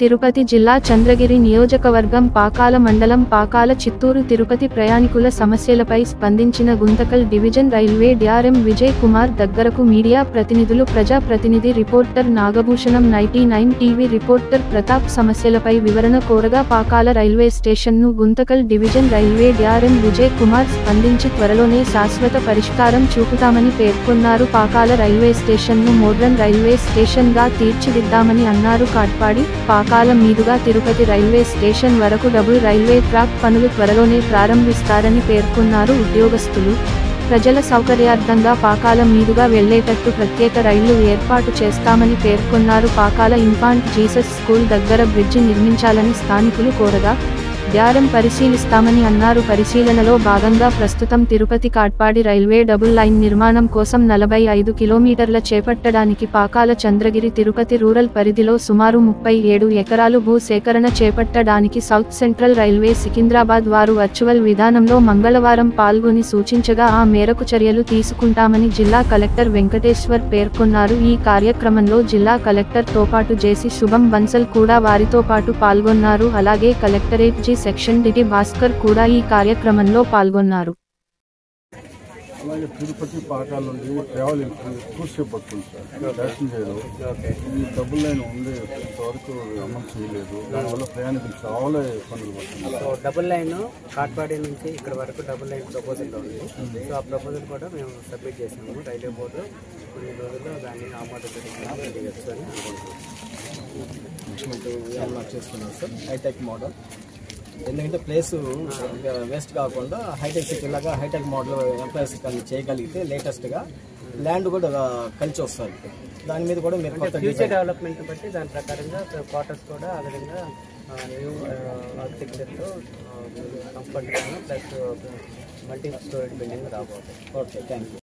తిరుపతి జిల్లా చంద్రగిరి నియోజకవర్గం పాకాల మండలం పాకాల చిత్తూరు తిరుపతి ప్రయాణికుల సమస్యలపై స్పందించిన Guntakal division railway DRM Vijay Kumar దగ్గరకు మీడియా ప్రతినిధులు ప్రజా ప్రతినిధి reporter Nagabhushanam ninety nine TV reporter Pratap సమస్యలపై వివరణ కోరగా పాకాల రైల్వే స్టేషన్ను Guntakal division railway DRM Vijay Kumar స్పందించి త్వరలోనే శాశ్వత పరిష్కారం చూపుతామని పేర్కొన్నారు పాకాల రైల్వే స్టేషన్ను మోడ్రన్ రైల్వే స్టేషన్ గా తీర్చిదిద్దామని అన్నారు కాట్పాడి పాకాల మీదుగా తిరుపతి రైల్వే స్టేషన్ వరకు డబుల్ రైల్వే ట్రాక్ పనులు త్వరలోనే ప్రారంభిస్తారని పేర్కొన్నారు ఉద్యోగస్తులు ప్రజల సౌకర్యార్థంగా పాకాల మీదుగా వెళ్లేటట్టు ప్రత్యేక రైళ్లు ఏర్పాటు చేస్తామని పేర్కొన్నారు పాకాల ఇన్ఫాంట్ జీసస్ స్కూల్ దగ్గర బ్రిడ్జి నిర్మించాలని స్థానికులు కోరగా డ్యారం పరిశీలిస్తామని అన్నారు పరిశీలనలో భాగంగా ప్రస్తుతం Tirupati Katpadi railway double line నిర్మాణం కోసం నలభై ఐదు కిలోమీటర్ల చేపట్టడానికి పాకాల చంద్రగిరి తిరుపతి రూరల్ పరిధిలో సుమారు ముప్పై ఏడు ఎకరాలు భూ సేకరణ చేపట్టడానికి సౌత్ సెంట్రల్ రైల్వే సికింద్రాబాద్ వారు వర్చువల్ విధానంలో మంగళవారం పాల్గొని సూచించగా ఆ మేరకు చర్యలు తీసుకుంటామని జిల్లా కలెక్టర్ వెంకటేశ్వర్ పేర్కొన్నారు ఈ కార్యక్రమంలో జిల్లా కలెక్టర్ తో పాటు జేసీ శుభం బన్సల్ కూడా వారితో పాటు పాల్గొన్నారు అలాగే collectorate G section DT Bhaskar కూడా ఈ కార్యక్రమంలో పాల్గొన్నారు అలాగే తిరుపతి పాకాల నుండి ట్రావెలింగ్ ఎక్కువసేపు పడుతుంది సార్ ప్యాసింజర్ ఈ డబుల్ లైన్ ఉంది ఇంతవరకు అమలు చేయలేదు దానివల్ల ప్రయాణికులు చాలా ఇబ్బందులు పడుతున్నారు సో డబుల్ లైన్ కాట్పాడి నుంచి ఇక్కడ వరకు డబుల్ లైన్ ప్రపోజల్ ఉంది సో ఆ ప్రపోజల్ కూడా మేము సబ్మిట్ చేసాము రైల్వే బోర్డు కొన్ని రోజుల్లో దాన్ని ఆమోదించడం చేయొచ్చు అని అనుకుంటున్నాం చేస్తున్నాం సార్ హైటెక్ మోడల్ ఎందుకంటే ప్లేస్ వేస్ట్ కాకుండా హైటెక్ సిటీ లాగా హైటెక్ మోడల్ ఎంప్లాయీస్ కానీ చేయగలిగితే లేటెస్ట్గా ల్యాండ్ కూడా కలిసి వస్తుంది దాని మీద కూడా మీరు కొత్త ఫ్యూచర్ డెవలప్మెంట్ బట్టి దాని ప్రకారంగా క్వార్టర్స్ కూడా ఆ విధంగా న్యూ ఆర్కిటెక్చర్తో కంఫర్ట్గా ప్లస్ మల్టీ స్టోరేజ్ బిల్డింగ్ రాబోతుంది ఓకే థ్యాంక్ యూ